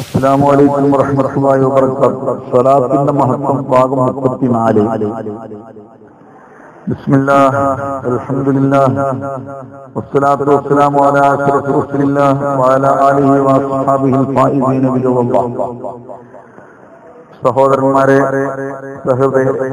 അസ്സലാമു അലൈക്കും വറഹ്മത്തുള്ളാഹി വബറകാതുഹു സ്വലാത്തിന്റെ മഹത്വം ഭാഗം മുപ്പത്തിനാല് ബിസ്മില്ലാഹ് അൽഹംദുലില്ലാഹ് വസ്സലാത്തു വസ്സലാമു അലാ അഷ്റഫി റസൂലില്ലാഹ് വഅലാ ആലിഹി വഅസ്ഹാബിഹിൽ ഫായിസീന ബിജവല്ലാഹ് സഹോദരന്മാരെ സഹോദരരെ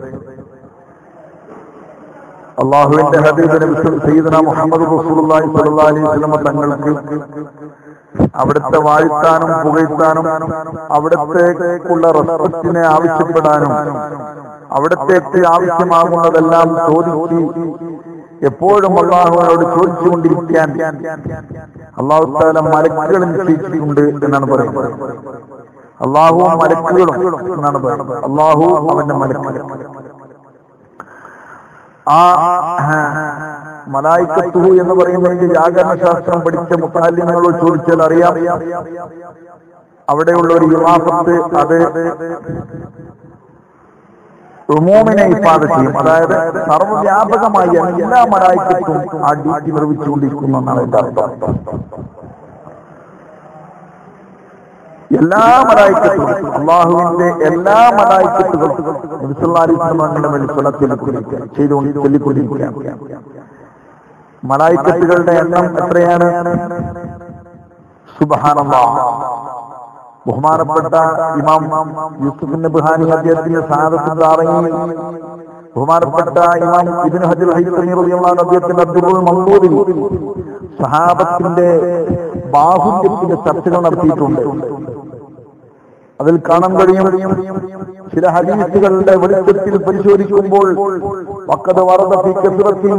അള്ളാഹുവിന്റെ ഹബീബിനെ സയ്യിദന മുഹമ്മദ് റസൂലുള്ളാഹി സ്വല്ലല്ലാഹു അലൈഹി വസല്ലം തങ്ങൾക്ക് അവിടുത്തെ വാഴ്ത്താനും പുകഴ്ത്താനും അവിടത്തേക്കുള്ള റെസ്പെക്റ്റിനെ ആവശ്യപ്പെടാനും അവിടത്തേക്ക് ആവശ്യമാകുന്നതെല്ലാം ചോദിച്ച് എപ്പോഴും അള്ളാഹുവിനോട് ചോദിച്ചുകൊണ്ടിരിക്കാൻ അള്ളാഹു താല മലക്കുകൾ നിശ്ചയിച്ചിട്ടുണ്ട് എന്നാണ് പറയുന്നത് അള്ളാഹുവും മലക്കുകളും എന്നാണ് പറയുന്നത് അള്ളാഹു അവന്റെ മലക്കുകൾ ആ മലായിക്കത്തു എന്ന് പറയുന്നതിന്റെ വ്യാകരണ ശാസ്ത്രം പഠിച്ച മുത്താലിങ്ങളോട് ചോദിച്ചാൽ അറിയാം അവിടെയുള്ള ഒരു യുവാഫത്ത് അത് ഉമൂമിനെ ഇപ്പാത ചെയ്യും അതായത് സർവ്വവ്യാപകമായി എല്ലാ മലായിക്കത്തും ആ ഡ്യൂട്ടി നിർവഹിച്ചുകൊണ്ടിരിക്കുന്നു എന്നാണ് എന്റെ അർത്ഥം എല്ലാ മലായിക്കത്തും അള്ളാഹുവിന്റെ എല്ലാ മലായിക്കത്തുകളും നബിസുല്ലാസ്ലമങ്ങളുടെ മേൽ സ്വലത്തിൽ ചെയ്തുകൊണ്ട് ചൊല്ലിക്കൊണ്ടിരിക്കുകയാണ് മലായിക്കത്തുകളുടെ എണ്ണം എത്രയാണ് സുബഹാനല്ലാ ബഹുമാനപ്പെട്ട ഇമാം യൂസുഫ് നബ്ഹാനി അദ്ദേഹത്തിന്റെ സാധത്തിൽ ബഹുമാനപ്പെട്ട ഇമാം ഇബ്നു ഹജർ ഹൈത്തമി റളിയല്ലാഹു അദ്ദേഹത്തിന്റെ അബ്ദുൽ മംദൂദി സഹാബത്തിന്റെ ബാഹുല്യത്തിന്റെ ചർച്ചകൾ നടത്തിയിട്ടുണ്ട് അതിൽ കാണാൻ കഴിയും ചില ഹദീസുകളുടെ വെളിച്ചത്തിൽ പരിശോധിക്കുമ്പോൾ വക്കത് വറദത്തിൽ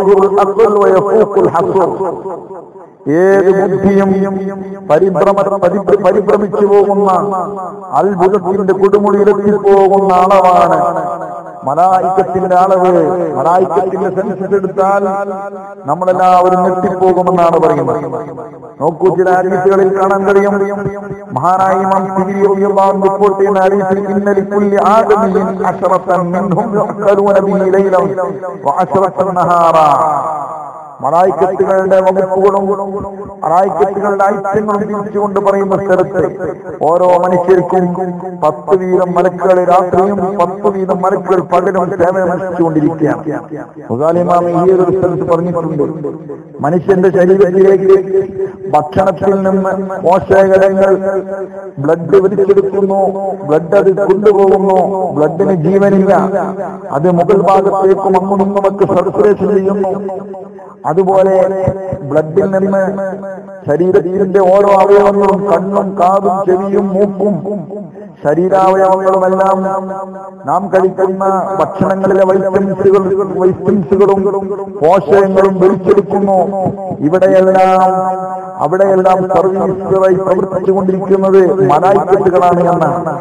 ഏത് ബുദ്ധിയും പരിഭ്രമ പരിഭ്രമിച്ചു പോകുന്ന അത്ഭുതത്തിന്റെ കൊടുമുടിയിലെത്തി പോകുന്ന അളവാണ് മലായിക്കത്തിന്റെ അളവ് മലായിക്കത്തിന്റെ സെൻസസ് എടുത്താൽ നമ്മളെല്ലാവരും ഞെട്ടിപ്പോകുമെന്നാണ് പറയുന്നത് നോക്കൂ ചില ഹരീസുകളിൽ കാണാൻ കഴിയും മഹാനായ ഇമാം തിരിയുള്ളാഹു റിപ്പോർട്ട് ചെയ്യുന്ന ഹരീസിൽ ഇന്നലി കുല്ലി ആദമിയിൻ അശറത്തൻ മിൻഹും യഖലൂന ബിഹി ലൈലൻ വഅശറത്തൻ നഹാറ മലായിക്കത്തുകളുടെ വകുപ്പുകളും മലായിക്കത്തുകളുടെ ഐറ്റങ്ങളും തിരിച്ചുകൊണ്ട് പറയുന്ന സ്ഥലത്ത് ഓരോ മനുഷ്യർക്കും പത്ത് വീതം മലക്കുകൾ രാത്രിയും പത്ത് വീതം മലക്കുകൾ പകലും സേവനമനുഷ്ഠിച്ചുകൊണ്ടിരിക്കുകയാണ് മുഖാലിമാമ ഈ ഒരു സ്ഥലത്ത് പറഞ്ഞിട്ടുണ്ട് മനുഷ്യന്റെ ശരീരത്തിലേക്ക് ഭക്ഷണത്തിൽ നിന്ന് പോഷകങ്ങൾ ബ്ലഡ് വലിച്ചെടുക്കുന്നു ബ്ലഡ് അത് കൊണ്ടുപോകുന്നു ബ്ലഡിന് ജീവനില്ല അത് മുകൾ ഭാഗത്തേക്കും അങ്ങും നമുക്ക് സർക്കുലേഷൻ ചെയ്യുന്നു അതുപോലെ ബ്ലഡിൽ നിന്ന് ശരീരത്തിന്റെ ഓരോ അവയവങ്ങളും കണ്ണും കാതും ചെവിയും മൂക്കും ശരീരാവയവങ്ങളുമെല്ലാം നാം കഴിക്കുന്ന ഭക്ഷണങ്ങളിലെ വൈറ്റമിൻസുകൾ വൈറ്റമിൻസുകളും പോഷകങ്ങളും വലിച്ചെടുക്കുന്നു ഇവിടെയെല്ലാം അവിടെയെല്ലാം സർവീസുകളായി പ്രവർത്തിച്ചുകൊണ്ടിരിക്കുന്നത് മലായിക്കെട്ടുകളാണ് എന്നാണ്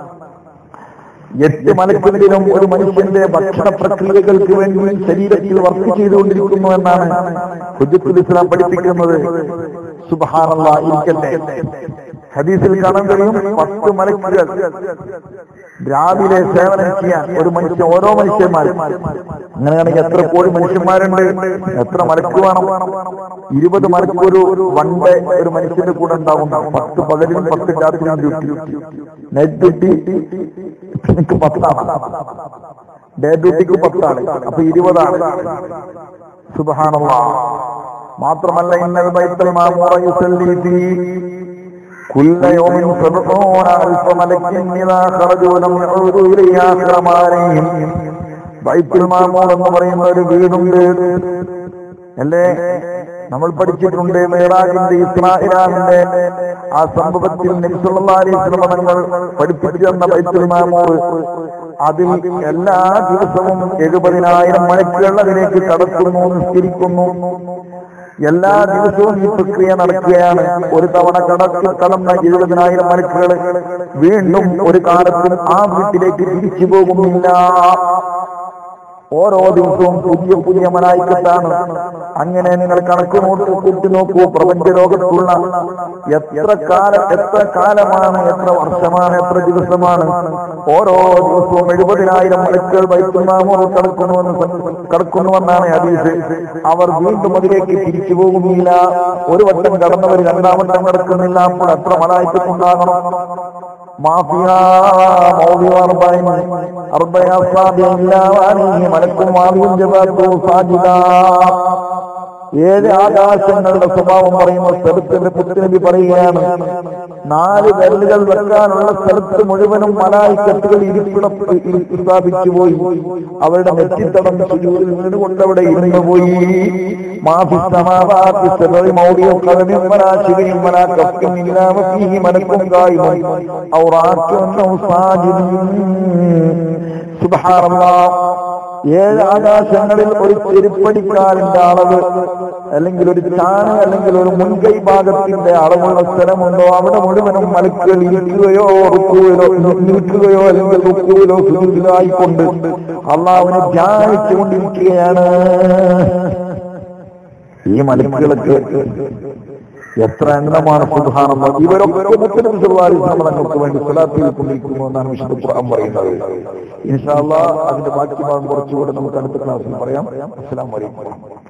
എട്ട് മലക്കുകളിലും ഒരു മനുഷ്യന്റെ ഭക്ഷണ പ്രക്രിയകൾക്ക് വേണ്ടി ശരീരത്തിൽ വർക്ക് ചെയ്തുകൊണ്ടിരിക്കുന്നു എന്നാണ് ഹുജത്തുൽ ഇസ്ലാം പഠിപ്പിക്കുന്നത് സുബഹാനല്ല ഇരിക്കട്ടെ ഹദീസിൽ കാണാൻ കഴിയും പത്ത് മലക്കുകൾ രാവിലെ സേവനം ചെയ്യാൻ ഒരു മനുഷ്യൻ ഓരോ മനുഷ്യന്മാരും അങ്ങനെയാണെങ്കിൽ എത്ര കോടി മനുഷ്യന്മാരുണ്ട് എത്ര മലക്ക് വേണം ഇരുപത് മലക്ക് ഒരു വൺഡേ ഒരു മനുഷ്യന്റെ കൂടെ ഉണ്ടാവും പത്ത് പകലിനും പത്ത് രാത്രിയും ഡ്യൂട്ടി നൈറ്റ് ഡ്യൂട്ടി എനിക്ക് പത്താണ് ഡേ ഡ്യൂട്ടിക്ക് പത്താണ് അപ്പൊ ഇരുപതാണ് സുബഹാനല്ലാ മാത്രമല്ല ഇന്നൽ ബൈത്തൽ മാമൂറ യുസല്ലി ഫീ كل يوم سبعون ألف ملك إذا خرجوا لم يعودوا إليه آخر مالهم ബൈത്തുൽ മാമൂർ എന്ന് പറയുന്ന ഒരു വീടുണ്ട് അല്ലേ നമ്മൾ പഠിച്ചിട്ടുണ്ട് മേറാജിന്റെ ഇസ്രായിലാമിന്റെ ആ സംഭവത്തിൽ നിമിഷങ്ങൾ പഠിപ്പിച്ചു തന്ന ബൈത്തുൽ മാമൂർ അതിൽ എല്ലാ ദിവസവും എഴുപതിനായിരം മണിക്കുകൾ അതിലേക്ക് കടക്കുന്നു നിസ്കരിക്കുന്നു എല്ലാ ദിവസവും ഈ പ്രക്രിയ നടക്കുകയാണ് ഒരു തവണ കടക്ക് കടന്ന എഴുപതിനായിരം മണിക്കുകൾ വീണ്ടും ഒരു കാലത്തും ആ വീട്ടിലേക്ക് തിരിച്ചു പോകുന്നില്ല ഓരോ ദിവസവും പുതിയ പുതിയ മലായിക്കത്താണ് അങ്ങനെ നിങ്ങൾ കണക്ക് നോട്ട് കൂട്ടി നോക്കൂ പ്രപഞ്ച ലോകത്തുള്ള എത്ര കാലം എത്ര കാലമാണ് എത്ര വർഷമാണ് എത്ര ദിവസമാണ് ഓരോ ദിവസവും എഴുപതിനായിരം മലക്കുകൾ വൈത്തുന്നാമോ കടക്കുന്നുവെന്ന് സ- കടക്കുന്നുവെന്നാണ് ഹദീസ് അവർ വീണ്ടും അതിലേക്ക് തിരിച്ചു പോകുന്നില്ല ഒരു വട്ടം കടന്നവർ രണ്ടാം വട്ടം കടക്കുന്നില്ല അപ്പോൾ എത്ര മലായിക്കത്തുണ്ടാകണം മാഫിയ മൗലിക അർബൈൻ അർബൈ അസ്വാബി ഇല്ലാവാനിഹി മലക്കും മാവിയും ജബാത്തു സാജിദാ ഏഴ് ആകാശങ്ങളുടെ സ്വഭാവം പറയുന്ന സ്ഥലത്തിന്റെ പുത്രനബി പറയുകയാണ് നാല് വിരലുകൾ വെക്കാനുള്ള സ്ഥലത്ത് മുഴുവനും മലായിക്കത്തുകൾ ഇരിപ്പിട സ്ഥാപിച്ചു പോയി അവരുടെ നെറ്റിത്തടം സുജൂരിൽ വീണുകൊണ്ട് അവിടെ ഇരുന്നു പോയി മാഫിസമാവാത്തി സെറി മൗലിയോ കലമിൻ മനാശിവനും മനാക്കഫിൻ ഇല്ലാമ ഫീഹി മലക്കും കായിമൻ ഔറാക്കും സാജിദും സുബ്ഹാനല്ലാഹ് ഏഴ് ആകാശങ്ങളിൽ ഒരു ചെരുപ്പടിക്കാരന്റെ അളവ് അല്ലെങ്കിൽ ഒരു ചാണ് അല്ലെങ്കിൽ ഒരു മുൻകൈ ഭാഗത്തിന്റെ അളവുള്ള സ്ഥലമുണ്ടോ അവിടെ മുഴുവനും മലക്കുകൾ ഇരിക്കുകയോ റുക്കുകയോ നിൽക്കുകയോ അല്ലെങ്കിൽ റുക്കുകയോ സുഖിലോ ആയിക്കൊണ്ട് അള്ളാവിനെ ധ്യാനിച്ചുകൊണ്ടിരിക്കുകയാണ് ഈ മലക്കുകളൊക്കെ എത്ര എണ്ണമാണ് സുധാരണ ഇവരൊക്കെ മുസ്ലിം തങ്ങൾക്ക് വേണ്ടി സ്വലാത്തിൽ കൊണ്ടിരിക്കുന്നു എന്നാണ് വിശുദ്ധ ഖുർആൻ പറയുന്നത് ഇൻഷാല്ല അതിന്റെ ബാക്കി ഭാഗം കുറച്ചുകൂടെ നമുക്ക് അടുത്ത ക്ലാസ്സിൽ പറയാം അസ്സലാമു അലൈക്കും